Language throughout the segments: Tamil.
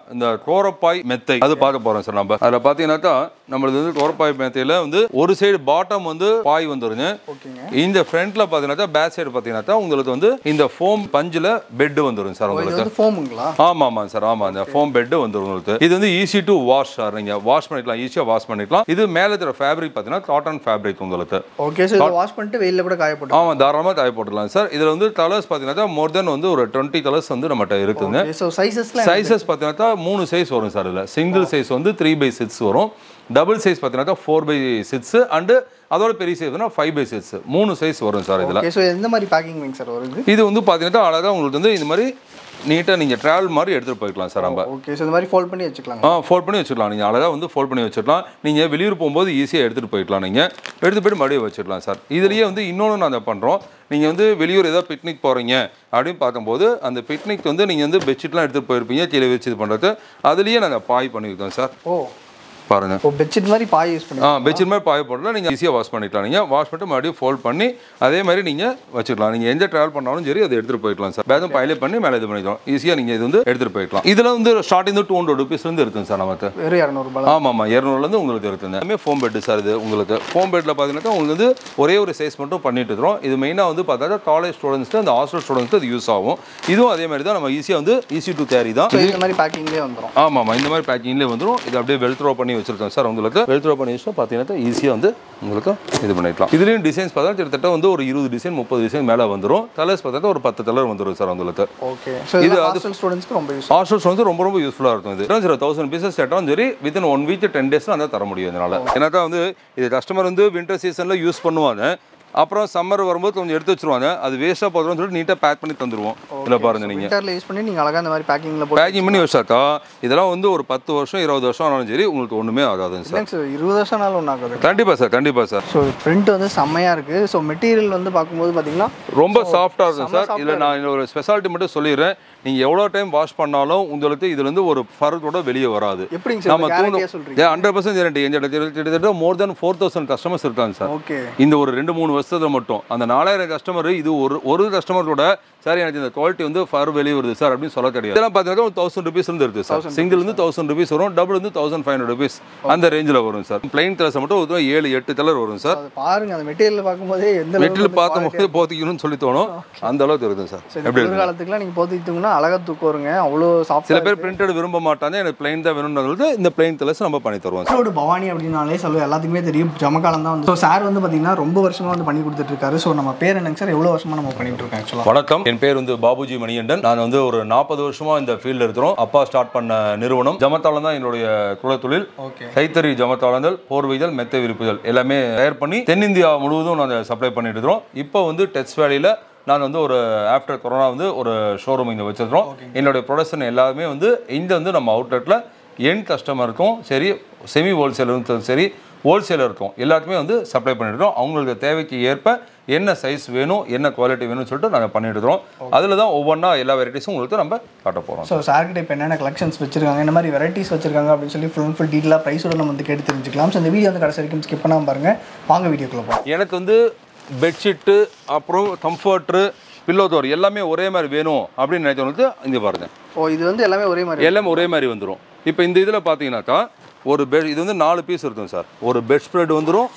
இந்த கோரப்பாய் மெத்தை அது பார்க்க போறோம் சார் நம்ம அதில் பார்த்தீங்கன்னாக்கா நம்மளது வந்து கோரப்பாய் மெத்தையில வந்து ஒரு சைடு பாட்டம் வந்து பாய் வந்துருங்க ஓகேங்க இந்த ஃப்ரண்ட்ல பார்த்தீங்கன்னாக்கா பேக் சைடு பார்த்தீங்கன்னாக்கா உங்களுக்கு வந்து இந்த ஃபோம் பஞ்சில் பெட் வந்துரும் சார் இது உங்களுக்கு வந்து ஃபோமுங்களா ஆமா ஆமாம் சார் ஆமா இந்த ஃபோம் பெட் வந்துரும் உங்களுக்கு இது வந்து ஈஸி டு வாஷ் சார் நீங்க வாஷ் பண்ணிக்கலாம் ஈஸியாக வாஷ் பண்ணிக்கலாம் இது மேலே இருக்கிற ஃபேப்ரிக் பார்த்தீங்கன்னா காட்டன் ஃபேப்ரிக் உங்களுக்கு ஓகே ஸோ இதை வாஷ் பண்ணிட்டு வெயிலில் கூட காய போட்டு ஆமாம் தாராளமாக காய போட்டுக்கலாம் சார் இதில் வந்து கலர்ஸ் பார்த்தீங்கன்னா மோர் தென் வந்து ஒரு டுவெண்ட்டி கலர்ஸ் வந்து நம்மகிட்ட இருக்குங்க ஸோ சைஸஸ்ல சைஸஸ் பார்த்தீங்கன்னா மூணு சைஸ் வரும் சார் இதில் சிங்கிள் சைஸ் வந்து த்ரீ பை சிக்ஸ் வரும் டபுள் சைஸ் பார்த்தீங்கன்னா ஃபோர் பை சிக்ஸ் அண்டு அதோட பெரிய சைஸ்னா ஃபைவ் பை சிக்ஸ் மூணு சைஸ் வரும் சார் இதில் ஓகே ஸோ எந்த மாதிரி பேக்கிங் சார் வருது இது வந்து பார்த்தீங்கன்னா அழகாக உங்களுக்கு வந்து இந்த மாதிரி நீட்டாக நீங்கள் ட்ராவல் மாதிரி எடுத்துகிட்டு போய்க்கலாம் சார் நம்ம ஓகே ஸோ இந்த மாதிரி ஃபோல்ட் பண்ணி வச்சுக்கலாங்க ஆ ஃபோல்ட் பண்ணி வச்சுக்கலாம் நீங்கள் அழகாக வந்து ஃபோல்ட் பண்ணி வச்சிடலாம் நீங்கள் வெளியூர் போகும்போது ஈஸியாக எடுத்துகிட்டு போய்க்கலாம் நீங்கள் எடுத்து போய்ட்டு மறுபடியும் வச்சிடலாம் சார் இதுலேயே வந்து இன்னொன்று நாங்கள் பண்ணுறோம் நீங்கள் வந்து வெளியூர் ஏதாவது பிக்னிக் போகிறீங்க அப்படின்னு பார்க்கும்போது அந்த பிக்னிக் வந்து நீங்கள் வந்து பெட்ஷீட்லாம் எடுத்துகிட்டு போயிருப்பீங்க கீழே வச்சு இது பண்ணுறது அதுலேயே நாங்கள் பாய் பண்ணியிருக்கோம் சார் ஓ பாருங்கள் ஓ பெட்ஷீட் மாதிரி பாய் யூஸ் பண்ணி ஆ பெட்ஷீட் மாதிரி பாய போடலாம் நீங்கள் ஈஸியாக வாஷ் பண்ணிக்கலாம் நீங்கள் வாஷ் பண்ணிட்டு மறுபடியும் ஃபோல்ட் பண்ணி அதே மாதிரி நீங்கள் வச்சுக்கலாம் நீங்கள் எந்த ட்ராவல் பண்ணாலும் சரி அதை எடுத்துகிட்டு போய்க்கலாம் சார் பேதும் பைலே பண்ணி மேலே இது பண்ணிக்கலாம் ஈஸியாக நீங்கள் இது வந்து எடுத்துகிட்டு போய்க்கலாம் இதில் வந்து ஸ்டார்டிங் டூ ஹண்ட்ரட் ருபீஸ்லேருந்து இருக்குங்க சார் நமக்கு வெறும் இரநூறுபா ஆமாம் ஆமாம் இரநூறுலேருந்து உங்களுக்கு இருக்குங்க எல்லாமே ஃபோம் பெட் சார் இது உங்களுக்கு ஃபோம் பெட்டில் பார்த்தீங்கன்னா உங்களுக்கு வந்து ஒரே ஒரு சைஸ் மட்டும் பண்ணிட்டு இருக்கிறோம் இது மெயினாக வந்து பார்த்தா காலேஜ் ஸ்டூடெண்ட்ஸ்க்கு அந்த ஹாஸ்டல் ஸ்டூடெண்ட்ஸ்க்கு அது யூஸ் ஆகும் இதுவும் அதே மாதிரி தான் நம்ம ஈஸியாக வந்து ஈஸி டு கேரி தான் ஸோ இந்த மாதிரி பேக்கிங்லேயே வந்துடும் ஆமாம் ஆமாம் இந்த மாதிரி பேக்கிங்லேயே வந்துடும் இது அப்படியே வெல் த்ரோ பண்ணி வச்சிருக்கோம் சார் உங்களுக்கு வெல் த்ரோ பண்ணி வச்சுட்டு பார்த்தீங்கன்னா ஈஸியாக வந்து உங்களுக்கு இது பண்ணிக்கலாம் இதுலேயும் டிசைன்ஸ் பார்த்தா கிட்டத்தட்ட வந்து ஒரு இருபது டிசைன் முப்பது டிசைன் மேலே வந்துடும் கலர்ஸ் பார்த்தா ஒரு பத்து கலர் வந்துடும் சார் உங்களுக்கு ஓகே ஸோ இது ஹாஸ்டல் ஸ்டூடெண்ட்ஸ்க்கு ரொம்ப யூஸ் ஹாஸ்டல்ஸ் வந்து ரொம்ப ரொம்ப யூஸ்ஃபுல்லாக இருக்கும் இது சார் தௌசண்ட் பீசஸ் செட்டாலும் சரி வித்தின் ஒன் வீக் டென் டேஸில் அந்த தர முடியும் இதனால் ஏன்னாக்கா வந்து இது கஸ்டமர் வந்து வின்டர் சீசனில் யூஸ் பண்ணுவாங்க அப்புறம் சம்மர் வரும்போது கொஞ்சம் எடுத்து வச்சிருவாங்க அது வேஸ்ட்டாக போதும்னு சொல்லிட்டு நீட்டாக பேக் பண்ணி தந்துருவோம் இதில் பாருங்க நீங்கள் விண்டரில் யூஸ் பண்ணி நீங்கள் அழகாக இந்த மாதிரி பேக்கிங்கில் போட்டு பேக்கிங் பண்ணி வச்சாக்கா இதெல்லாம் வந்து ஒரு பத்து வருஷம் இருபது வருஷம் ஆனாலும் சரி உங்களுக்கு ஒன்றுமே ஆகாதுங்க சார் இல்லைங்க சார் இருபது வருஷம் நாள் ஒன்றும் ஆகுது கண்டிப்பாக சார் கண்டிப்பாக சார் ஸோ பிரிண்ட் வந்து செம்மையாக இருக்குது ஸோ மெட்டீரியல் வந்து பார்க்கும்போது பார்த்தீங்கன்னா ரொம்ப சாஃப்டாக இருக்கும் சார் இதில் நான் இன்னொரு ஒரு ஸ்பெஷாலிட்டி மட்டும் சொல்லிடுறேன் நீங்கள் எவ்வளோ டைம் வாஷ் பண்ணாலும் உங்களுக்கு இதுலேருந்து ஒரு ஃபர் கூட வெளியே வராது எப்படிங்க சார் நம்ம கேரண்டியாக சொல்கிறீங்க ஹண்ட்ரட் பர்சன்ட் கேரண்டி எங்க கிட்டத்தட்ட more than four thousand customers இருக்காங்க சார் ஓகே இந்த ஒரு ரெண்டு மூணு வருஷத்துல மட்டும் அந்த நாலாயிரம் கஸ்டமர் இது ஒரு ஒரு கஸ்டமர் கூட சார் எனக்கு இந்த குவாலிட்டி வந்து ஃபர் வெளியே வருது சார் அப்படின்னு சொல்ல கிடையாது இதெல்லாம் பார்த்தீங்கன்னா ஒரு தௌசண்ட் ருபீஸ் இருந்து இருக்கு சார் சிங்கிள் வந்து தௌசண்ட் ருபீஸ் வரும் டபுள் வந்து தௌசண்ட் ஃபைவ் ஹண்ட்ரட் ருபீஸ் அந்த ரேஞ்சில் வரும் சார் பிளைன் கலர்ஸ் மட்டும் ஒரு ஏழு எட்டு கலர் வரும் சார் அது பாருங்க அந்த மெட்டீரியல் பார்க்கும்போதே எந்த மெட்டீரியல் பார்க்கும்போது போத்திக்கணும்னு சொல்லி தோணும் அந்த அளவுக்கு இருக்குது சார் எப்படி இருக்கு காலத்துக்குலாம் நீங்கள் போத்திக்கிட்டோம்னா அழகாக தூக்கம் வருங்க அவ்வளோ சாஃப்ட் சில பேர் பிரிண்டட் விரும்ப மாட்டாங்க எனக்கு பிளைன் தான் வேணும்னு இந்த பிளைன் கலர்ஸ் நம்ம பண்ணி தருவோம் சார் ரோடு பவானி அப்படின்னாலே சொல்ல எல்லாத்துக்குமே தெரியும் ஜமக்காலம் தான் வந்து ஸோ சார் வந்து பார்த்தீங்கன்னா ரொம்ப வருஷமா வந்து பண்ணி கொடுத்துட்டு இருக்காரு ஸோ நம்ம பேர் என்னங்க சார் எவ்வளோ வருஷமா நம்ம பண்ணிட்டு இருக்கோம் ஆக்சுவலாக வணக்கம் என் பேர் வந்து பாபுஜி மணிகண்டன் நான் வந்து ஒரு நாற்பது வருஷமா இந்த ஃபீல்டில் இருக்கிறோம் அப்பா ஸ்டார்ட் பண்ண நிறுவனம் ஜமத்தாளம் தான் என்னுடைய குலத்தொழில் ஓகே கைத்தறி ஜமத்தாளங்கள் போர்வைதல் மெத்தை விரிப்புதல் எல்லாமே தயார் பண்ணி தென்னிந்தியா முழுவதும் நாங்கள் சப்ளை பண்ணிட்டு இருக்கிறோம் இப்போ வந்து டெக்ஸ் வேலியில் நான் வந்து ஒரு ஆஃப்டர் கொரோனா வந்து ஒரு ஷோரூம் இங்கே வச்சிருக்கிறோம் என்னுடைய ப்ரொடக்ஷன் எல்லாமே வந்து இங்கே வந்து நம்ம அவுட்லெட்டில் என் கஸ்டமருக்கும் சரி செமி ஹோல்சேலருக்கும் சரி ஹோல்சேலருக்கும் எல்லாத்துக்குமே வந்து சப்ளை பண்ணிட்டுருக்கோம் அவங்களுக்கு தேவைக்கு ஏற்ப என்ன சைஸ் வேணும் என்ன குவாலிட்டி வேணும்னு சொல்லிட்டு நாங்கள் பண்ணிட்டு இருக்கிறோம் அதில் தான் ஒவ்வொன்றா எல்லா வெரைட்டிஸும் உங்களுக்கு நம்ம காட்ட போகிறோம் ஸோ சார்கிட்ட இப்போ என்னென்ன கலெக்ஷன்ஸ் வச்சிருக்காங்க என்ன மாதிரி வெரைட்டிஸ் வச்சிருக்காங்க அப்படின்னு சொல்லி ஃபுல் ஃபுல் டீட்டெயிலாக ப்ரைஸோட நம்ம வந்து கேட்டு தெரிஞ்சுக்கலாம் ஸோ இந்த வீடியோ வந்து கடைசி வரைக்கும் ஸ்கிப் பண்ணாமல் பாருங்க வாங்க வீடியோக்குள்ள போகலாம் எனக்கு வந்து பெட்ஷீட்டு அப்புறம் கம்ஃபர்ட்ரு பில்லோ தோர் எல்லாமே ஒரே மாதிரி வேணும் அப்படின்னு நினைச்சவங்களுக்கு இங்கே பாருங்க ஓ இது வந்து எல்லாமே ஒரே மாதிரி எல்லாமே ஒரே மாதிரி வந்துடும் இப்போ இந்த இதில் பார்த்தீங்கன்னாக்கா ஒரு பெட் இது வந்து நாலு பீஸ் இருக்கும் சார் ஒரு பெட் ஸ்ப்ரெட் வந்துடும்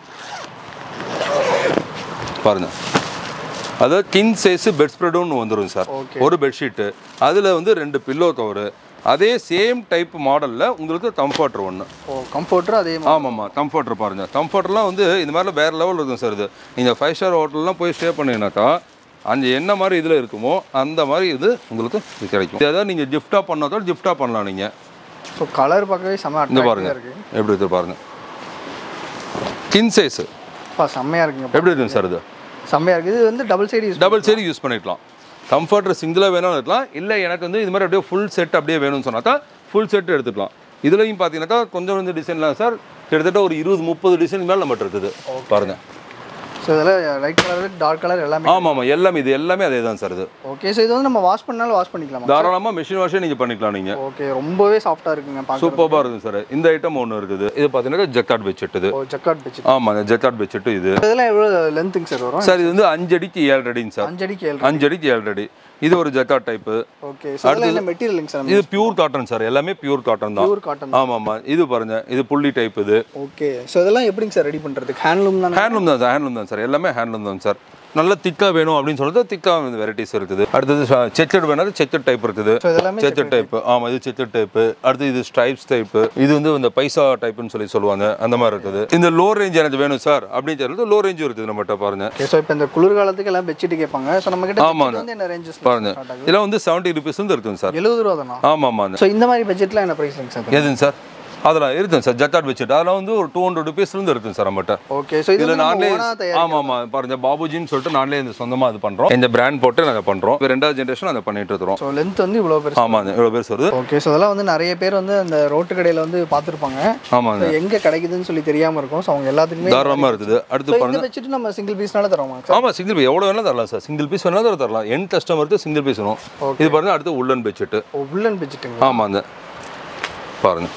பாருங்க அதாவது கிங் சைஸ் பெட் ஸ்ப்ரெட் ஒன்று வந்துடும் சார் Okay. ஒரு பெட்ஷீட்டு அதில் வந்து ரெண்டு பில்லோ கவரு அதே சேம் டைப் மாடலில் உங்களுக்கு கம்ஃபர்டர் ஒன்று ஓ கம்ஃபர்ட்டர் அதே மாதிரி ஆமாம்மா கம்ஃபர்டர் பாருங்க கம்ஃபர்டர்லாம் வந்து இந்த மாதிரிலாம் வேறு லெவல் இருக்கும் சார் இது நீங்கள் ஃபைவ் ஸ்டார் ஹோட்டல்லாம் போய் ஸ்டே பண்ணீங்கன்னாக்கா அங்கே என்ன மாதிரி இதில் இருக்குமோ அந்த மாதிரி இது உங்களுக்கு இது கிடைக்கும் இது அதாவது நீங்கள் கிஃப்டாக பண்ணாதோ கிஃப்டாக பண்ணலாம் நீங்கள் ஸோ கலர் பார்க்கவே செம்ம இந்த அட்ராக்டிவாக பாருங்க இருக்கு எப்படி இருக்கு பாருங்க கின் சைஸ் அப்பா செம்மையாக இருக்குங்க எப்படி இருக்குங்க சார் இது செம்மையாக இருக்குது இது வந்து double side use double side use பண்ணிக்கலாம் கம்ஃபர்டர் சிங்கிளாக வேணாலும் இருக்கலாம் இல்லை எனக்கு வந்து இது மாதிரி அப்படியே ஃபுல் செட் அப்படியே வேணும்னு சொன்னாக்கா ஃபுல் செட் எடுத்துக்கலாம் இதுலையும் பார்த்தீங்கன்னாக்கா கொஞ்சம் கொஞ்சம் டிசைன்லாம் சார் கிட்டத்தட்ட ஒரு இருபது முப்பது டிசைன் மேலே நம்மகிட்ட இருக்குது பாருங்க ஸோ இதில் லைட் கலர் டார்க் கலர் எல்லாமே ஆமாம் ஆமாம் எல்லாமே இது எல்லாமே அதே தான் சார் இது ஓகே ஸோ இது வந்து நம்ம வாஷ் பண்ணாலும் வாஷ் பண்ணிக்கலாமா தாராளமாக மிஷின் வாஷே நீங்கள் பண்ணிக்கலாம் நீங்கள் ஓகே ரொம்பவே சாஃப்டாக இருக்குங்க பார்க்க சூப்பராக இருக்கும் சார் இந்த ஐட்டம் ஒன்று இருக்குது இது பார்த்தீங்கன்னா ஜக்காட் பெட்ஷீட் இது ஓ ஜக்காட் பிச்சு ஆமாங்க ஜக்காட் பெட்ஷீட் இது இதெல்லாம் எவ்வளோ லென்த்துங்க சார் வரும் சார் இது வந்து அஞ்சு அடிக்கு ஏழு அடிங்க சார் அஞ்சடிக்கு ஏழு அஞ்சு அடிக்கு ஏழு அடி இது ஒரு ஜெக்கா டைப்பு ஓகே ஸோ அதெல்லாம் என்ன மெட்டீரியலுங்க சார் இது பியூர் காட்டன் சார் எல்லாமே பியூர் காட்டன் தான் பியூர் காட்டன் ஆமாம் ஆமாம் இது பாருங்க இது புள்ளி டைப் இது ஓகே ஸோ இதெல்லாம் எப்படிங்க சார் ரெடி பண்ணுறதுக்கு ஹேண்ட்லூம் தானே ஹேண்ட்லூம் தான் சார் ஹேண்ட்லூம் தான் சார் எல்லாமே ஹேண்ட்லூம் தான் சார் நல்ல திக்காக வேணும் அப்படின்னு சொல்லிட்டு திக்காக வெரைட்டிஸ் இருக்குது அடுத்தது செக்கட் வேணாலும் செக்கட் டைப் இருக்குது ஸோ இதெல்லாமே செக்கட் டைப் ஆமாம் இது செக்கட் டைப் அடுத்து இது ஸ்ட்ரைப்ஸ் டைப் இது வந்து இந்த பைசா டைப்னு சொல்லி சொல்லுவாங்க அந்த மாதிரி இருக்குது இந்த லோ ரேஞ்ச் எனக்கு வேணும் சார் அப்படின்னு சொல்லிட்டு லோ ரேஞ்சும் இருக்குது நம்மகிட்ட பாருங்க ஓகே ஸோ இப்போ இந்த குளிர்காலத்துக்கு எல்லாம் பெட்ஷீட் கேட்பாங்க ஸோ நம்ம கிட்ட ஆமாண்ணே. வந்து என்ன ரேஞ்சஸ் பாருங்க இதெல்லாம் வந்து செவன்ட்டி ருபீஸ் வந்து இருக்குங்க சார் எழுபது ரூபா தானா ஆமாம் ஆமாம் ஸோ இந்த மாதிரி பட்ஜெட்லாம் என்ன ப்ரைஸ்லைங்க சார் எதுங்க சார் அதெல்லாம் இருக்குங்க சார் ஜக்காட் வச்சுட்டு அதெல்லாம் வந்து ஒரு டூ ஹண்ட்ரட் ருபீஸ்லேருந்து இருக்குங்க சார் நம்மகிட்ட ஓகே ஸோ இதுல இதில் நாங்களே ஓனா தயார் ஆமா ஆமா பாருங்க பாபுஜின்னு சொல்லிட்டு நாங்களே இந்த சொந்தமா இது பண்றோம் இந்த பிராண்ட் போட்டு நாங்க பண்றோம் இப்ப ரெண்டாவது ஜென்ரேஷன் அதை பண்ணிட்டு இருக்கிறோம் ஸோ லென்த் வந்து இவ்வளோ பெருசு ஆமாங்க இவ்வளவு பேர் வருது ஓகே ஸோ அதெல்லாம் வந்து நிறைய பேர் வந்து அந்த ரோட்டு கடையில் வந்து பார்த்துருப்பாங்க ஆமாங்க எங்கே கிடைக்குதுன்னு சொல்லி தெரியாமல் இருக்கும் ஸோ அவங்க எல்லாத்துக்குமே தாராளமா இருக்குது ஸோ அடுத்து இந்த பாருங்க பெட்ஷீட் நம்ம சிங்கிள் பீஸ்னால தரோமா சார் ஆமா சிங்கிள் பீஸ் எவ்வளவு வேணாலும் தரலாம் சார் சிங்கிள் பீஸ் வேணாலும் தரலாம் என் கஸ்டமருக்கு சிங்கிள் பீஸ் வேணும் இது பாருங்க அடுத்து உள்ளன் பெட்ஷீட் ஓ உள்ளன் பெட்ஷீட்டுங்களா ஆமாங்க பாருங்க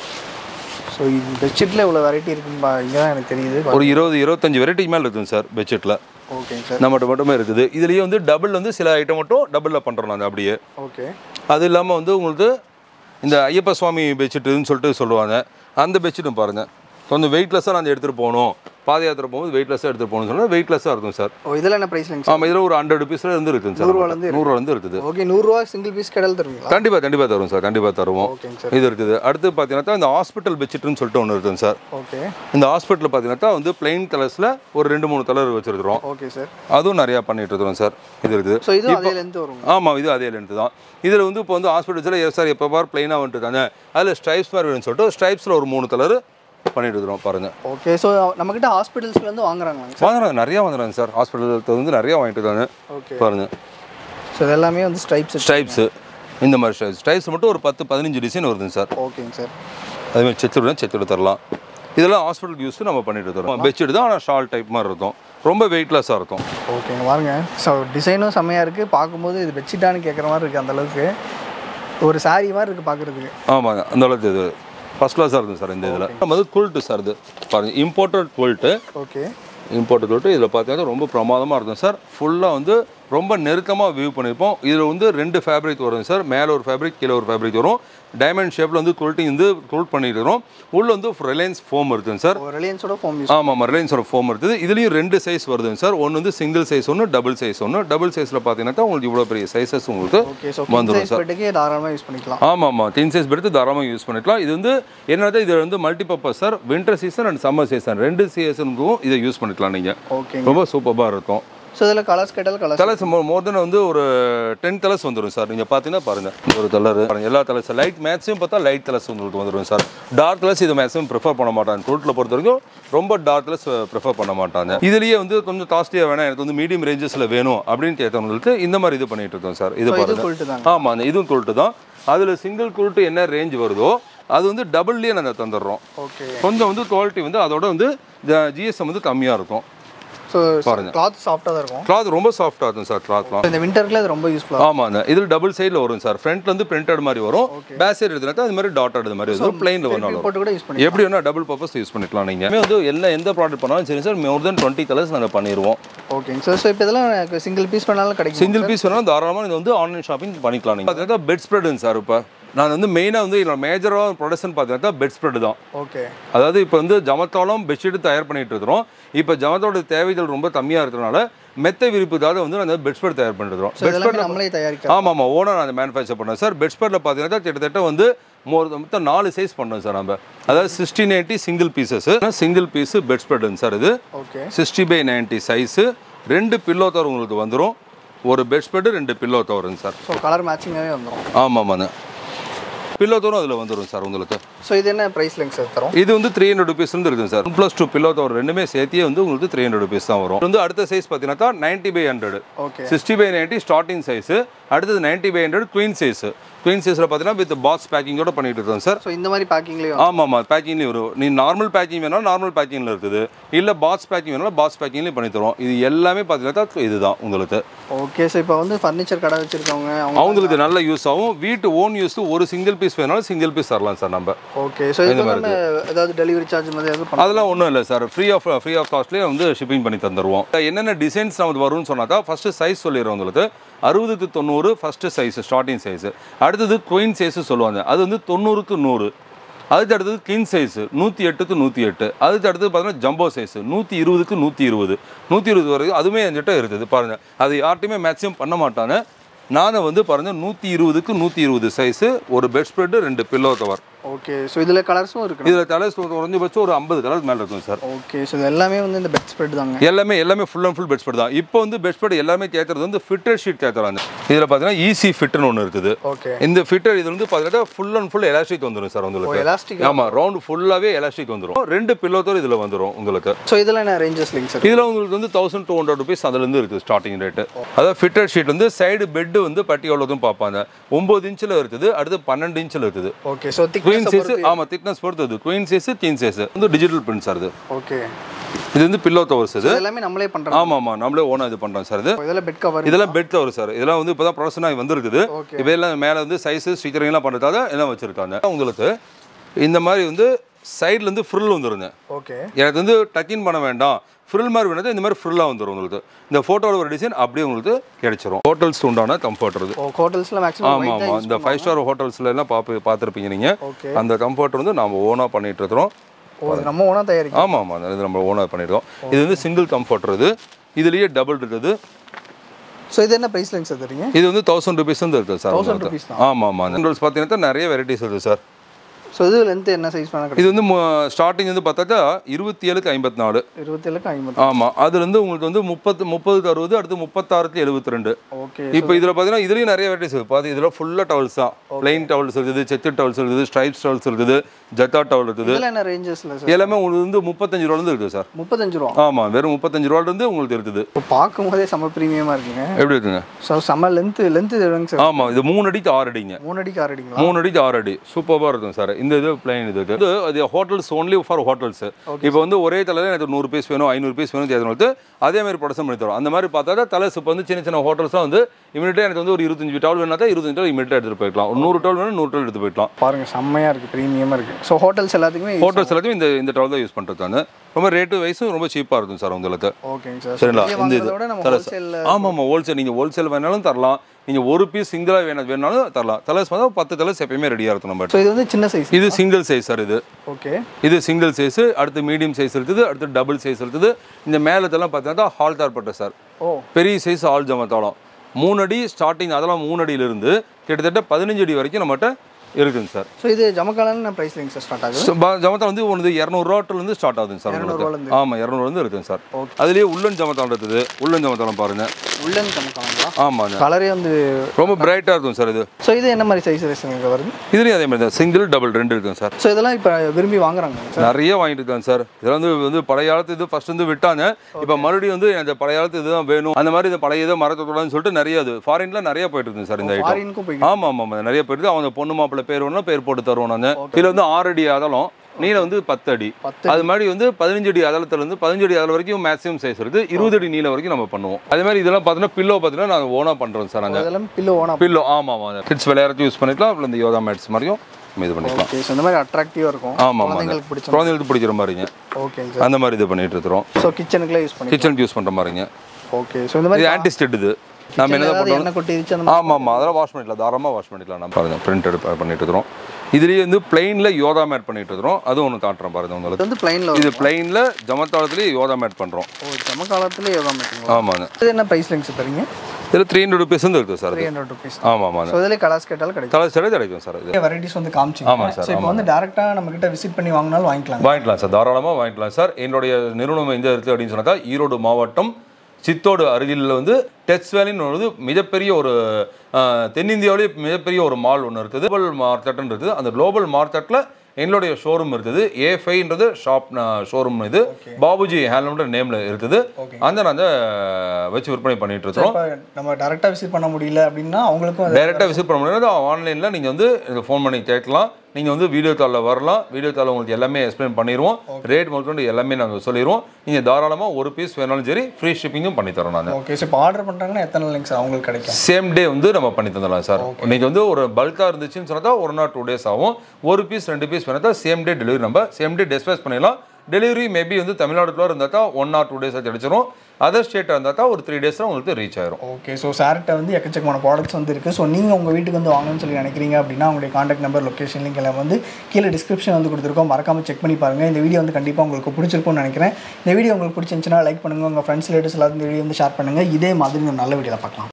ஸோ இந்த பெட்ஷீட்டில் இவ்வளோ வெரைட்டி இருக்குன்னு பா இங்கே தான் எனக்கு தெரியுது ஒரு இருபது இருபத்தஞ்சு வெரைட்டிக்கு மேல இருக்குங்க சார் பெட்ஷீட்ல ஓகேங்க சார் நம்மகிட்ட மட்டுமே இருக்குது இதுலயே வந்து டபுள் வந்து சில ஐட்டம் மட்டும் டபுள்ல பண்றோம் நாங்க அப்படியே ஓகே அது இல்லாம வந்து உங்களுக்கு இந்த ஐயப்ப சுவாமி பெட்ஷீட்டுன்னு சொல்லிட்டு சொல்லுவாங்க அந்த பெட்ஷீட்டும் பாருங்க கொஞ்சம் வெயிட்லெஸ்ஸாக நான் எடுத்துகிட்டு போகணும் பாத யாத்திரை போகும்போது வெயிட்லெஸ்ஸாக எடுத்துகிட்டு போகணும்னு சொன்னால் வெயிட்லெஸ்ஸாக இருக்கும் சார் ஓ இதில் என்ன ப்ரைஸ்லைங்க சார் ஆமாம் இதில் ஒரு ஹண்ட்ரட் ருபீஸில் இருந்து இருக்குங்க சார் நூறுரூவாலேருந்து நூறுரூவாலேருந்து இருக்குது ஓகே நூறுரூவா சிங்கிள் பீஸ் கடையில் தருவீங்களா கண்டிப்பாக கண்டிப்பாக தருவோம் சார் கண்டிப்பாக தருவோம் ஓகேங்க சார் இது இருக்குது அடுத்து பார்த்தீங்கன்னா இந்த ஹாஸ்பிட்டல் பெட்ஷீட்னு சொல்லிட்டு ஒன்று இருக்குங்க சார் ஓகே இந்த ஹாஸ்பிட்டலில் பார்த்தீங்கன்னா வந்து பிளைன் கலர்ஸில் ஒரு ரெண்டு மூணு கலர் வச்சுருக்கிறோம் ஓகே சார் அதுவும் நிறையா பண்ணிட்டு இருக்கிறோம் சார் இது இருக்குது ஸோ இதுவும் அதே லென்த் வரும் ஆமாம் இது அதே லென்த்து தான் இதில் வந்து இப்போ வந்து ஹாஸ்பிட்டல்ஸில் சார் எப்போ பார் பிளைனாக வந்துட்டு தானே அதில் ஸ்ட்ரைப்ஸ் மாதிரி வேணும்னு சொல்லிட்டு ஸ்ட்ரைப்ஸில் ஒரு மூணு கலர் பண்ணிட்டு இருக்கிறோம் பாருங்கள் ஓகே ஸோ நம்மக்கிட்ட ஹாஸ்பிட்டல்ஸ்லேருந்து வாங்குறாங்களாங்க சார் வாங்குறாங்க நிறையா வாங்குறாங்க சார் ஹாஸ்பிட்டல் வந்து நிறையா வாங்கிட்டு இருக்காங்க ஓகே பாருங்க ஸோ இது எல்லாமே வந்து ஸ்ட்ரைப்ஸ் ஸ்ட்ரைப்ஸு இந்த மாதிரி ஸ்ட்ரைப்ஸ் ஸ்ட்ரைப்ஸ் மட்டும் ஒரு பத்து பதினஞ்சு டிசைன் வருதுங்க சார் ஓகேங்க சார் அதுமாதிரி செத்துடுனா செத்துடு தரலாம் இதெல்லாம் ஹாஸ்பிட்டல் யூஸ் நம்ம பண்ணிட்டு தரோம் பெட்ஷீட் தான் ஆனால் ஷால் டைப் மாதிரி இருக்கும் ரொம்ப வெயிட்லெஸ்ஸாக இருக்கும் ஓகேங்க பாருங்க ஸோ டிசைனும் செம்மையாக இருக்குது பார்க்கும்போது இது பெட்ஷீட்டான்னு கேட்குற மாதிரி இருக்குது அந்த அளவுக்கு ஒரு saree மாதிரி இருக்குது பார்க்குறதுக்கு ஆமாங்க அந்த அளவுக்கு இது ஃபஸ்ட் கிளாஸாக இருக்கும் சார் இந்த இதில் நம்ம வந்து குல்ட்டு சார் இது பாருங்கள் imported quilt okay imported quilt இதில் பார்த்தீங்கன்னா ரொம்ப பிரமாதமாக இருக்கும் சார் ஃபுல்லாக வந்து ரொம்ப நெருக்கமாக வியூ பண்ணியிருப்போம் இதில் வந்து ரெண்டு ஃபேப்ரிக் வரும் சார் மேலே ஒரு ஃபேப்ரிக் கீழே ஒரு ஃபேப்ரிக் வரும் டைமண்ட் ஷேப்பில் வந்து குல்ட்டி வந்து குல்ட் பண்ணியிருக்கிறோம் உள்ள வந்து ரிலையன்ஸ் ஃபோம் இருக்குங்க சார் ஒரு ரிலையன்ஸோட ஃபோம் யூஸ் ஆமாம் ரிலையன்ஸோட ஃபோம் இருக்குது இதுலேயும் ரெண்டு சைஸ் வருதுங்க சார் ஒன்று வந்து சிங்கிள் சைஸ் ஒன்று டபுள் சைஸ் ஒன்று டபுள் சைஸில் பார்த்தீங்கன்னா உங்களுக்கு இவ்வளோ பெரிய சைஸஸ் உங்களுக்கு ஓகே ஸோ வந்துரும் சைஸ் பெட்டுக்கே தாராளமாக யூஸ் பண்ணிக்கலாம் ஆமாம் ஆமாம் கிங் சைஸ் எடுத்து தாராளமாக யூஸ் பண்ணிக்கலாம் இது வந்து என்னது இது வந்து multipurpose sir winter season and summer season ரெண்டு சீசனுக்கும் இதை யூஸ் பண்ணிக்கலாம் நீங்கள் ஓகேங்க ரொம்ப சூப்பராக இருக்கும் ஸோ இதில் கலர்ஸ் கேட்டாலும் கலர்ஸ் கலர்ஸ் மோர் தென் வந்து ஒரு டென் கலர்ஸ் வந்துடும் சார் நீங்கள் பார்த்தீங்கன்னா பாருங்கள் இந்த ஒரு கலர் பாருங்க எல்லா கலர்ஸ் லைட் மேக்ஸிமம் பார்த்தா லைட் கலர்ஸ் உங்களுக்கு வந்துடும் சார் டார்க் கலர்ஸ் இது மேக்ஸிமம் ப்ரிஃபர் பண்ண மாட்டாங்க ஃப்ரூட்டில் பொறுத்த வரைக்கும் ரொம்ப டார்க் கலர்ஸ் ப்ரிஃபர் பண்ண மாட்டாங்க இதுலேயே வந்து கொஞ்சம் காஸ்ட்லியாக வேணாம் எனக்கு வந்து மீடியம் ரேஞ்சஸில் வேணும் அப்படின்னு கேட்டவங்களுக்கு இந்த மாதிரி இது பண்ணிட்டு இருக்கோம் சார் இது இது பாருங்க சொல்லிட்டு தாங்க ஆமாம் அந்த இதுவும் குருட்டு தான் அதில் சிங்கிள் குருட்டு என்ன ரேஞ்ச் வருதோ அது வந்து டபுள்லேயே நாங்கள் தந்துடுறோம் ஓகே கொஞ்சம் வந்து குவாலிட்டி வந்து அதோட வந்து ஜிஎஸ்எம் வந்து கம்மியாக இருக்கும் ஸோ பாருங்க. கிளாத் சாஃப்டாக தான் இருக்கும் கிளாத் ரொம்ப சாஃப்டாக இருக்கும் சார் கிளாத்லாம் இந்த விண்டருக்குள்ள அது ரொம்ப யூஸ்ஃபுல்லாக ஆமாங்க இதில் டபுள் சைடில் வரும் சார் ஃப்ரண்ட்ல இருந்து பிரிண்டட் மாதிரி வரும் பேக் சைடு எடுத்துனா அது மாதிரி டாட் அது மாதிரி வரும் பிளைனில் வரும் போட்டு கூட யூஸ் பண்ணி எப்படி வேணா டபுள் பர்பஸ் யூஸ் பண்ணிக்கலாம் நீங்கள் வந்து எல்லா எந்த ப்ராடக்ட் பண்ணாலும் சரி sir more than twenty colours நாங்கள் பண்ணிடுவோம் ஓகேங்க சார் ஸோ இப்போ இதெல்லாம் எனக்கு சிங்கிள் பீஸ் பண்ணாலும் கிடைக்கும் சிங்கிள் பீஸ் வேணாலும் தாராளமாக இது வந்து ஆன்லைன் ஷாப்பிங் பண்ணிக்கலாம் நீங்கள் பார்த்தீங்கன்னா பெட் ஸ்ப்ரெடுங்க சார் இப்போ நான் வந்து மெயினாக வந்து என்னோட மேஜராக ப்ரொடக்ஷன் பார்த்தீங்கன்னா பெட் ஸ்ப்ரெட் தான் ஓகே அதாவது இப்போ வந்து ஜமத்தாலும் பெட்ஷீட் தயார் பண்ணிட்டு இருக்கிறோம் இப்போ ஜமத்தோட தேவைகள் ரொம்ப கம்மியாக இருக்கிறனால மெத்த விரிப்புக்காக வந்து நாங்கள் பெட் ஸ்ப்ரெட் தயார் பண்ணிட்டு இருக்கிறோம் ஸோ இதெல்லாமே நம்மளே தயாரிக்கலாம் ஆமாம் ஆமாம் ஓனர் அந்த மேனுஃபேக்சர் பண்ணோம் சார் பெட் ஸ்பெட்டில் பார்த்தீங்கன்னா கிட்டத்தட்ட வந்து மொ- மொத்தம் நாலு சைஸ் பண்ணோம் சார் நம்ம அதாவது sixteen eighty single pieces single piece bed ஸ்ப்ரெட்டுங்க சார் இது okay sixty by ninety size ரெண்டு பில்லோ தவர் உங்களுக்கு வந்துடும் ஒரு பெட் ஸ்ப்ரெட்டு ரெண்டு பில்லோ தவறுங்க சார் ஸோ கலர் மேட்சிங்காகவே வந்துடும் ஆமாம் ஆமாங்க பில்லோ தவறும் அதில் வந்துடும் சார் உங்களுக்கு ஸோ இது என்ன ப்ரைஸ்லைங்க சார் தரோம் இது வந்து த்ரீ ஹண்ட்ரட் ருபீஸ் இருக்குங்க சார் ப்ளஸ் டூ பில்லோ தவர் ரெண்டுமே சேர்த்தியே வந்து உங்களுக்கு த்ரீ ஹண்ட்ரட் ருபீஸ் தான் வரும் இது வந்து அடுத்த சைஸ் பார்த்தீங்கன்னா ninety by hundred okay sixty by ninety starting size அடுத்தது ninety by hundred queen size queen சைஸில் பார்த்தீங்கன்னா வித் பாக்ஸ் பேக்கிங்கோட பண்ணிட்டு இருக்கோம் சார் ஸோ இந்த மாதிரி பேக்கிங்லேயும் ஆமாம் ஆமாம் பேக்கிங்லேயும் வரும் நீ நார்மல் பேக்கிங் வேணாலும் நார்மல் பேக்கிங்கில் இருக்குது இல்லை பாக்ஸ் பேக்கிங் வேணாலும் பாக்ஸ் பேக்கிங்லேயும் பண்ணி தரோம் இது எல்லாமே பார்த்தீங்கன்னா இதுதான் உங்களுக்கு ஓகே ஸோ இப்போ வந்து ஃபர்னிச்சர் கடை வச்சிருக்கவங்க அவங்க அவங்களுக்கு நல்ல யூஸ் ஆகும் வீட்டு ஓன் யூஸ் ஒரு சிங்கிள் பீஸ் வேணாலும் சிங்கிள் பீஸ் தரலாம் சார் நம்ம ஓகே ஸோ இது நம்ம ஏதாவது டெலிவரி சார்ஜ் மாதிரி எதுவும் பண்ண அதெல்லாம் ஒன்றும் இல்லை sir free of free of காஸ்ட்லேயே வந்து ஷிப்பிங் பண்ணி தந்துடுவோம் என்னென்ன டிசைன்ஸ் நமக்கு வரும்னு சொன்னாக்கா ஃபஸ்ட்டு சைஸ் சொல்லிடுறோம் உங்களுக்கு அறுபதுக்கு தொண்ணூறு ஃபஸ்ட்டு சைஸ் ஸ்டார்டிங் சைஸு அடுத்தது குயின் சைஸு சொல்லுவாங்க அது வந்து தொண்ணூறுக்கு நூறு அதுக்கு அடுத்தது கிங் சைஸு நூற்றி எட்டுக்கு நூற்றி எட்டு அதுக்கு அடுத்தது பார்த்தீங்கன்னா ஜம்போ சைஸு நூற்றி இருபதுக்கு நூற்றி இருபது நூற்றி இருபது வரைக்கும் அதுவுமே என்கிட்ட இருக்குது பாருங்கள் அது யார்ட்டையுமே மேக்ஸிமம் பண்ண மாட்டாங்க நானும் வந்து பாருங்கள் நூற்றி இருபதுக்கு நூற்றி இருபது சைஸு ஒரு பெட் ஸ்ப்ரெட்டு ரெண்டு பில்லோ கவர் ஓகே ஸோ இதில் கலர்ஸும் இருக்கு இதில் கலர்ஸ் குறைஞ்சபட்சம் ஒரு ஐம்பது கலர் மேலே இருக்கும் சார் ஓகே ஸோ இது எல்லாமே வந்து இந்த பெட் ஸ்ப்ரெட் தாங்க எல்லாமே எல்லாமே full and full bed spread தான் இப்போ வந்து பெட் ஸ்ப்ரெட் எல்லாமே கேட்கறது வந்து ஃபிட்டர் ஷீட் கேட்குறாங்க இதில் பார்த்தீங்கன்னா ஈஸி ஃபிட்னு ஒன்று இருக்குது ஓகே இந்த ஃபிட்டர் இது வந்து பார்த்தீங்கன்னா ஃபுல் அண்ட் ஃபுல் எலாஸ்டிக் வந்துடும் சார் உங்களுக்கு எலாஸ்டிக் ஆமாம் ரவுண்ட் ஃபுல்லாகவே எலாஸ்டிக் வந்துடும் ரெண்டு பில்லோத்தோர் இதில் வந்துடும் உங்களுக்கு ஸோ இதெல்லாம் என்ன ரேஞ்சஸ் லிங்க் சார் இதில் உங்களுக்கு வந்து தௌசண்ட் டூ ஹண்ட்ரட் ருபீஸ் அதுலேருந்து இருக்குது ஸ்டார்டிங் ரேட்டு அதாவது ஃபிட்டர் ஷீட் வந்து சைடு பெட்டு வந்து பட்டி எவ்வளோதும் பார்ப்பாங்க ஒம்பது இன்ச்சில் இருக்குது அடுத்து பன்னெண்டு இன்ச்சில் இருக்குது okay so queen thickness size ஆமாம் திக்னஸ் பொறுத்தது குயின் சைஸ் கிங் சைஸ் வந்து டிஜிட்டல் பிரிண்ட் சார் இது ஓகே இது வந்து பில்லோ கவர்ஸ் இது இது எல்லாமே நம்மளே பண்ணுறோம் ஆமாம் ஆமாம் நம்மளே ஓனாக இது பண்ணுறோம் சார் இது இதெல்லாம் பெட் கவர் இதெல்லாம் பெட் கவர் சார் இதெல்லாம் வந்து இப்போ தான் ப்ரொடக்ஷனாக வந்திருக்குது Okay. இப்போ எல்லாம் மேலே வந்து சைஸு ஸ்டிக்கரிங்லாம் பண்ணுறதால எல்லாம் வச்சுருக்காங்க உங்களுக்கு இந்த மாதிரி வந்து சைட்லேருந்து ஃப்ரில் வந்துருங்க ஓகே எனக்கு வந்து டக்கின் பண்ண வேண்டாம் ஃப்ரில் மாதிரி வேணாது இந்த மாதிரி ஃப்ரில்லாக வந்துடும் உங்களுக்கு இந்த ஃபோட்டோவில் ஒரு டிசைன் அப்படியே உங்களுக்கு கிடைச்சிரும் ஹோட்டல்ஸ் உண்டான கம்ஃபர்டர் இது ஓ ஹோட்டல்ஸில் மேக்ஸிமம் ஆமாம் ஆமாம் இந்த ஃபைவ் ஸ்டார் ஹோட்டல்ஸ்ல எல்லாம் பார்ப்பு பார்த்துருப்பீங்க நீங்கள் ஓகே அந்த கம்ஃபர்ட் வந்து நம்ம ஓனாக பண்ணிட்டு இருக்கிறோம் ஓ இது நம்ம ஓனாக தயாரிக்கும் ஆமாம் ஆமாம் இது நம்ம ஓனாக பண்ணியிருக்கோம் இது வந்து சிங்கிள் கம்ஃபர்டர் இது இதுலேயே டபுள் இருக்குது ஸோ இது என்ன ப்ரைஸ் லிங்க் சார் தரீங்க இது வந்து தௌசண்ட் ருபீஸ் வந்து இருக்குது சார் தௌசண்ட் உங்களுக்கு. ருபீஸ் தான் ஆமாம் ஆமாம் நூடுல்ஸ் பார்த்தீங்கன்னா நிறைய வெரைட்டிஸ் இருக்குது சார் ஸோ இது லென்த் என்ன சைஸ் வேணால் கிடைக்கும் இது வந்து ஸ்டார்டிங் வந்து பார்த்தாக்கா இருபத்தி ஏழுக்கு ஐம்பத்தி நாலு இருபத்தேழுக்கு ஐம்பது ஆமாம் அதுலேருந்து உங்களுக்கு வந்து முப்பத்து முப்பதுக்கு அறுபது அடுத்து முப்பத்தாறுக்கு எழுபத்தி ரெண்டு ஓகே இப்போ இதில் பார்த்தீங்கன்னா இதுலேயும் நிறைய வெரைட்டிஸ் இருக்குது பார்த்து இதில் ஃபுல்லாக டவல்ஸ் தான் பிளைன் டவல்ஸ் இருக்குது செத்து டவல்ஸ் இருக்குது ஸ்ட்ரைப்ஸ் டவல்ஸ் இருக்குது ஜட்டா டவல் இருக்குது இதில் என்ன ரேஞ்சஸில் சார் எல்லாமே உங்களுக்கு வந்து முப்பத்தஞ்சு ரூபாலேருந்து இருக்குது சார் முப்பத்தஞ்சு ரூபா ஆமாம் வெறும் முப்பத்தஞ்சு ரூபாலேருந்து உங்களுக்கு இருக்குது இப்போ பார்க்கும் போதே செம்ம ப்ரீமியமாக இருக்குங்க எப்படி இருக்குங்க ஸோ செம்ம லென்த்து லென்த்து எவ்வளோங்க சார் ஆமாம் இது மூணு அடிக்கு ஆறு அடிங்க மூணு அடிக்கு ஆறு அடிங்களா மூணு அடிக்கு ஆறு அடி சூப்பராக இருக்கும் சார் இந்த இது பிளைன் இது இது அது ஹோட்டல்ஸ் ஒன்லி ஃபார் ஹோட்டல்ஸ் இப்போ வந்து ஒரே தலையில் எனக்கு நூறு பீஸ் வேணும் ஐநூறு பீஸ் வேணும் தேர்தல் அதே மாதிரி ப்ரொடக்ஷன் பண்ணி தரோம் அந்த மாதிரி பார்த்தா தான் தலை இப்போ வந்து சின்ன சின்ன ஹோட்டல்ஸ்லாம் வந்து இமீடியட்டாக எனக்கு வந்து ஒரு இருபத்தஞ்சு டவல் வேணா தான் இருபத்தஞ்சு டவல் இமீடியட்டாக எடுத்துகிட்டு போய்க்கலாம் ஒரு நூறு டவல் வேணும் நூறு டவல் எடுத்து போய்க்கலாம் பாருங்க செம்மையாக இருக்குது ப்ரீமியமாக இருக்குது ஸோ ஹோட்டல்ஸ் எல்லாத்துக்குமே ஹோட்டல்ஸ் எல்லாத்தையும் இந்த இந்த டவல் தான் யூஸ் பண்ணுறது நான் ரொம்ப ரேட்டு வைஸும் ரொம்ப சீப்பாக இருக்கும் சார் உங்களுக்கு ஓகேங்க சார் சரிங்களா வெளிய இந்த இது வாங்குறத விட நம்ம தலை ஹோல்சேலில் ஆமாம் ஆமாம் ஹோல்சேல் நீங்கள் ஹோல்சேல் வேணாலும் தரலாம் நீங்கள் ஒரு பீஸ் சிங்கிளாக வேணும் வேணாலும் தரலாம் தலஸ் பார்த்தா பத்து தலஸ் எப்பயுமே ரெடியாக இருக்கும் நம்ம ஸோ இது வந்து சின்ன சைஸ் இது சிங்கிள் சைஸ் சார் இது ஓகே இது சிங்கிள் சைஸு அடுத்து மீடியம் சைஸ் இருக்குது அடுத்து டபுள் சைஸ் இருக்குது இந்த மேலத்தெல்லாம் பார்த்தீங்கன்னா ஹால் தார்பட்ட சார் ஓ பெரிய சைஸ் ஆல் ஜமத்தாளம் மூணு அடி ஸ்டார்டிங் அதெல்லாம் மூணு அடியிலிருந்து கிட்டத்தட்ட பதினஞ்சு அடி வரைக்கும் நம்மகிட்ட இருக்குங்க சார் ஸோ இது ஜமக்காலான ப்ரைஸ் லிங்க் சார் ஸ்டார்ட் ஆகுது ஜமத்தால் வந்து ஒன்று இரநூறுவாட்டிலேருந்து ஸ்டார்ட் ஆகுதுங்க சார் உங்களுக்கு இரநூறுவாலேருந்து. ஆமாம் இரநூறுலேருந்து இருக்குங்க சார் அதுலேயே உள்ளன் ஜமத்தாளம் இருக்குது உள்ளன் ஜமத்தாளம் பாருங்கள் உள்ளன் ஜமக்காலங்களா ஆமாங்க கலரே வந்து ரொம்ப பிரைட்டாக இருக்கும் சார் இது ஸோ இது என்ன மாதிரி சைஸ் ரேஷனுங்க வருது இதுலேயும் அதே மாதிரி தான் சிங்கிள் டபுள் ரெண்டு இருக்குங்க சார் ஸோ இதெல்லாம் இப்போ விரும்பி வாங்குறாங்க சார் நிறைய வாங்கிட்டு இருக்காங்க சார் இதெல்லாம் வந்து வந்து பழைய காலத்து இது ஃபர்ஸ்ட் வந்து விட்டாங்க இப்போ மறுபடியும் வந்து அந்த பழைய காலத்து இதுதான் வேணும் அந்த மாதிரி இந்த பழைய இதை மறக்கக்கூடாதுன்னு சொல்லிட்டு நிறைய அது ஃபாரின்ல நிறைய போயிட்டு இருக்குங்க சார் இந்த ஐட்டம் ஃபாரினுக்கும் போய் ஆமாம் ஆமாம் ஆமாம் நிறைய போயிட்டு அவங்க பொண்ணு மாப்பிள்ளை பேர் வேணும் பேர் போட்டு தருவோம் நான் இதில் வந்து ஆறு அடி அகலம் நீளம் வந்து பத்து அடி பத்து அது மாதிரி வந்து பதினஞ்சு அடி அகலத்துல இருந்து பதினஞ்சு அடி அகலம் வரைக்கும் மேக்ஸிமம் சைஸ் இருக்கு இருபது அடி நீளம் வரைக்கும் நம்ம பண்ணுவோம் அதே மாதிரி இதெல்லாம் பார்த்தீங்கன்னா பில்லோ பார்த்தீங்கன்னா நாங்கள் ஓனாக பண்ணுறோம் சார் நாங்கள் அதெல்லாம் பில்லோ ஓனா பில்லோ ஆமாம் ஆமாம் கிட்ஸ் விளையாடுறது யூஸ் பண்ணிக்கலாம் அப்புறம் இந்த யோகா மேட்ஸ் மாதிரியும் நம்ம இது பண்ணிக்கலாம் ஓகே ஸோ இந்த மாதிரி அட்ராக்டிவாக இருக்கும் ஆமாம் ஆமாம் குழந்தைங்களுக்கு பிடிச்ச குழந்தைங்களுக்கு பிடிக்கிற மாதிரிங்க ஓகேங்க சார் அந்த மாதிரி இது பண்ணிட்டு இருக்கிறோம் ஸோ கிச்சனுக்குலாம் யூஸ் பண்ணி கிச்சனுக்கு யூஸ் பண்ணுற மாதிரிங்க ஓகே ஸோ இந்த மாதிரி இது ஆன்டிஸ்டெட் இது நம்ம என்ன ஏதாவது பண்ணுறோம் எண்ணெய் கொட்டிடுச்சு அந்த ஆமாம் ஆமாம் அதெல்லாம் வாஷ் பண்ணிக்கலாம் தாராளமாக வாஷ் பண்ணிக்கலாம் நம்ம பாருங்க பிரிண்ட் எடுப்பு பண்ணிட்டு இருக்கிறோம் இதுலேயே வந்து பிளெயினில் யோதா மேட் பண்ணிட்டு இருக்கிறோம் அதுவும் ஒன்று காட்டுறேன் பாருங்க உங்களுக்கு இது வந்து பிளைனில் இது பிளெயினில் ஜமத்தாளத்துலேயே யோதா மேட் பண்ணுறோம் ஓ ஜம காலத்துல எவ்வளோ மாட்டீங்களா ஆமாங்க இது என்ன ப்ரைஸ் லிங்க்ஸ் தரீங்க இதில் த்ரீ ஹண்ட்ரட் ருபீஸ் வந்து இருக்குது சார் த்ரீ அது ஹண்ட்ரட் ருபீஸ் ஆமாம் ஆமாங்க ஸோ இதில் கலர்ஸ் கேட்டாலும் கிடைக்கும் கலர் சடை கிடைக்கும் சார் இது வெரைட்டிஸ் வந்து காமிச்சிங்க ஆமாம் சார், ஸோ இப்போ வந்து டேரெக்டாக நம்ம கிட்ட விசிட் பண்ணி வாங்கினாலும் வாங்கிக்கலாம் வாங்கிக்கலாம் சார் தாராளமாக வாங்கிக்கலாம் சார் என்னுடைய நிறுவனம் எங்கே இருக்குது அப்படின்னு சொன்னாக்கா ஈரோடு மாவட்டம் சித்தோடு அருகில் வந்து டெக்ஸ் வேலின்னு ஒரு மிகப்பெரிய ஒரு அஹ், தென்னிந்தியாவிலேயே மிகப்பெரிய ஒரு மால் ஒன்று இருக்குது குளோபல் மார்க்கெட்னு இருக்குது அந்த குளோபல் மார்க்கெட்டில் எங்களுடைய ஷோரூம் இருக்குது ஏ ஃபைன்றது ஷாப் ஷோரூம் இது பாபுஜி ஹேண்ட்லூம்ன்ற நேமில் இருக்குது அந்த நாங்கள் வச்சு விற்பனை பண்ணிட்டு இருக்கிறோம் இப்போ நம்ம டேரெக்டாக விசிட் பண்ண முடியல அப்படின்னா அவங்களுக்கும் அது டைரெக்டாக விசிட் பண்ண முடியாது ஆன்லைனில் நீங்கள் வந்து ஃபோன் பண்ணி கேட்கலாம் நீங்கள் வந்து வீடியோ காலில் வரலாம் வீடியோ காலில் உங்களுக்கு எல்லாமே எக்ஸ்பிளைன் பண்ணிடுவோம் ரேட் முதற்கொண்டு எல்லாமே நாங்கள் சொல்லிடுவோம் நீங்கள் தாராளமாக ஒரு பீஸ் வேணாலும் சரி ஃப்ரீ ஷிப்பிங்கும் பண்ணி தரோம் நான் ஓகே ஸோ இப்போ ஆர்டர் பண்ணுறாங்கன்னா எத்தனை லிங்க்ஸ் அவங்களுக்கு கிடைக்கும் சேம் டே வந்து நம்ம பண்ணி தந்துடலாம் சார் இன்னைக்கு வந்து ஒரு பல்காக இருந்துச்சுன்னு சொன்னா ஒரு நாள் டூ டேஸ் ஆகும் ஒரு பீஸ் ரெண்டு பீஸ் வேணா சேம் டே டெலிவரி நம்ம சேம் டே டிஸ்பேச் பண்ணிடலாம் டெலிவரி மேபி வந்து தமிழ்நாடுக்குள்ள இருந்தால் தான் ஒன் ஆர் டூ டேஸ் கிடச்சிரும் அதர் ஸ்டேட்டாக இருந்தால் தான் ஒரு த்ரீ டேஸில் உங்களுக்கு ரீச் ஆயிரும் ஓகே ஸோ சார்கிட்ட வந்து எக்கச்சக்கமான ப்ராடக்ட்ஸ் வந்து இருக்குது ஸோ நீங்கள் உங்கள் வீட்டுக்கு வந்து வாங்கணும்னு சொல்லி நினைக்கிறீங்க அப்படின்னா உங்களுடைய காண்டாக்ட் நம்பர் லொக்கேஷன் லிங்க் எல்லாம் வந்து கீழே டிஸ்கிரிப்ஷன் வந்து கொடுத்துருக்கோம் மறக்காம செக் பண்ணி பாருங்கள் இந்த வீடியோ வந்து கண்டிப்பாக உங்களுக்கு பிடிச்சிருக்கும்னு நினைக்கிறேன் இந்த வீடியோ உங்களுக்கு பிடிச்சிருந்துச்சுன்னா லைக் பண்ணுங்கள் உங்கள் ஃப்ரெண்ட்ஸ் ரிலேட்டிவ்ஸ் எல்லாத்தையும் இந்த வீடியோ வந்து ஷேர் பண்ணுங்கள் இதே மாதிரி ஒரு நல்ல வீடியோவில் பார்க்கலாம்